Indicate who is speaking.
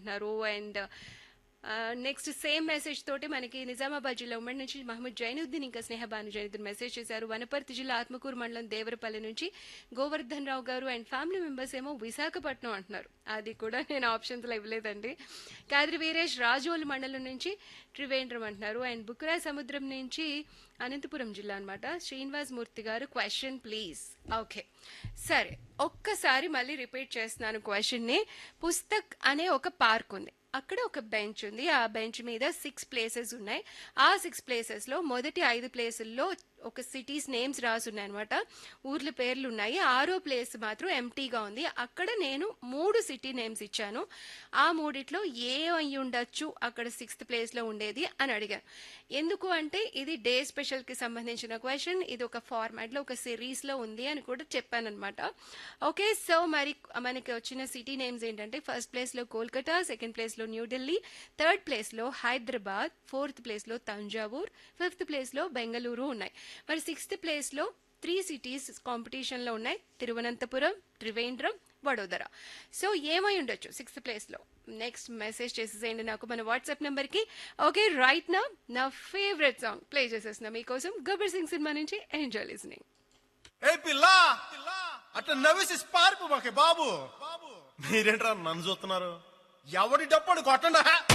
Speaker 1: అంటున్నారు and next same message తోటి మనకి నిజామాబాద్ జిల్లా ఉమ్మడి నుంచి మహమ్మద్ జైనుద్దీన్ ఇంకా స్నేహ భాను జైనుద్దీన్ మెసేజ్ చేశారు వనపర్తి జిల్లా ఆత్మకూరు మండలం దేవరపల్లి నుంచి గోవర్ధన్ రావు గారు అండ్ ఫ్యామిలీ మెంబర్స్ ఏమో విశాఖపట్నం అంటున్నారు అది కూడా నేను ఆప్షన్స్ లో ఇవ్వలేదండి కాద్రి వీరేష్ రాజోలు మండలం నుంచి త్రివేంద్రం అంటున్నారు అండ్ బుక్రా సముద్రం నుంచి అనంతపురం జిల్లా అనమాట శ్రీనివాస్ మూర్తి గారు క్వశ్చన్ ప్లీజ్ ఓకే సరే ఒక్కసారి మళ్ళీ రిపీట్ చేస్తున్నాను క్వశ్చన్ ని పుస్తక్ అనే ఒక పార్క్ ఉంది అక్కడ ఒక బెంచ్ ఉంది ఆ బెంచ్ మీద సిక్స్ ప్లేసెస్ ఉన్నాయి ఆ సిక్స్ ప్లేసెస్ లో మొదటి ఐదు ప్లేసుల్లో ఒక సిటీస్ నేమ్స్ రాసి ఉన్నాయి అనమాట ఊర్ల పేర్లు ఉన్నాయి ఆరో ప్లేస్ మాత్రం ఎంటీగా ఉంది అక్కడ నేను మూడు సిటీ నేమ్స్ ఇచ్చాను ఆ మూడిట్లో ఏ అయి ఉండొచ్చు అక్కడ సిక్స్త్ ప్లేస్ లో ఉండేది అని అడిగాను ఎందుకు అంటే ఇది డే స్పెషల్ కి సంబంధించిన క్వశ్చన్ ఇది ఒక ఫార్మాట్ లో ఒక సిరీస్ లో ఉంది అని కూడా చెప్పాను అనమాట ఓకే సో మరి మనకి వచ్చిన సిటీ నేమ్స్ ఏంటంటే ఫస్ట్ ప్లేస్ లో కోల్కతా సెకండ్ ప్లేస్ లో న్యూఢిల్లీ థర్డ్ ప్లేస్ లో హైదరాబాద్ ఫోర్త్ ప్లేస్ లో తంజావూర్ ఫిఫ్త్ ప్లేస్ లో బెంగళూరు ఉన్నాయి మరి సిక్స్త్ ప్లేస్ లో త్రీ సిటీస్ కాంపిటీషన్ లో ఉన్నాయి తిరువనంతపురం త్రివేంద్రం వడోదర సో ఏమై ఉండొచ్చు సిక్స్త్ ప్లేస్ లో నెక్స్ట్ మెసేజ్ చేసేసేయండి నాకు మన వాట్సాప్ నెంబర్ కి ఓకే రైట్ నా నా ఫేవరెట్ సాంగ్ ప్లే చేసేస్తున్నా మీకోసం గబ్బర్ సింగ్ సినిమా నుంచి ఎంజాయ్ లిసనింగ్
Speaker 2: ఏ పిల్ల అట్లా నవ్వేసి పారిపోమాకే బాబు మీరేంట్రా నన్ను చూస్తున్నారు ఎవడి డప్పుడు కొట్టండా